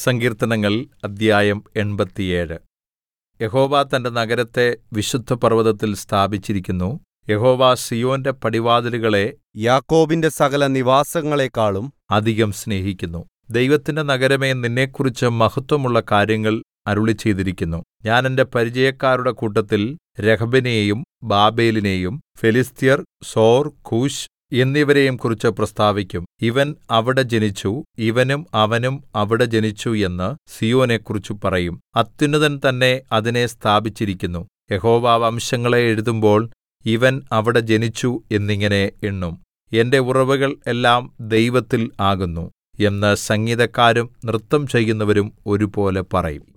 സങ്കീർത്തനങ്ങൾ അദ്ധ്യായം എൺപത്തിയേഴ് യഹോവ തന്റെ നഗരത്തെ വിശുദ്ധപർവ്വതത്തിൽ സ്ഥാപിച്ചിരിക്കുന്നു യഹോവ സീയോന്റെ പടിവാതിലുകളെ യാക്കോബിന്റെ സകല നിവാസങ്ങളെക്കാളും അധികം സ്നേഹിക്കുന്നു ദൈവത്തിന്റെ നഗരമേ നിന്നെക്കുറിച്ച് മഹത്വമുള്ള കാര്യങ്ങൾ അരുളിച്ചെയ്തിരിക്കുന്നു ഞാൻ എന്റെ പരിചയക്കാരുടെ കൂട്ടത്തിൽ രഹബിനെയും ബാബേലിനെയും ഫെലിസ്ത്യർ സോർ കൂശ് എന്നിവരെയും കുറിച്ച് പ്രസ്താവിക്കും ഇവൻ അവിടെ ജനിച്ചു ഇവനും അവനും അവിടെ ജനിച്ചു എന്ന് സീയോനെക്കുറിച്ച് പറയും അത്യുന്നതൻ തന്നെ അതിനെ സ്ഥാപിച്ചിരിക്കുന്നു യഹോവ വംശങ്ങളെ എഴുതുമ്പോൾ ഇവൻ അവിടെ ജനിച്ചു എന്നിങ്ങനെ എണ്ണും എന്റെ ഉറവുകൾ എല്ലാം ദൈവത്തിൽ ആകുന്നു എന്ന് സംഗീതക്കാരും നൃത്തം ചെയ്യുന്നവരും ഒരുപോലെ പറയും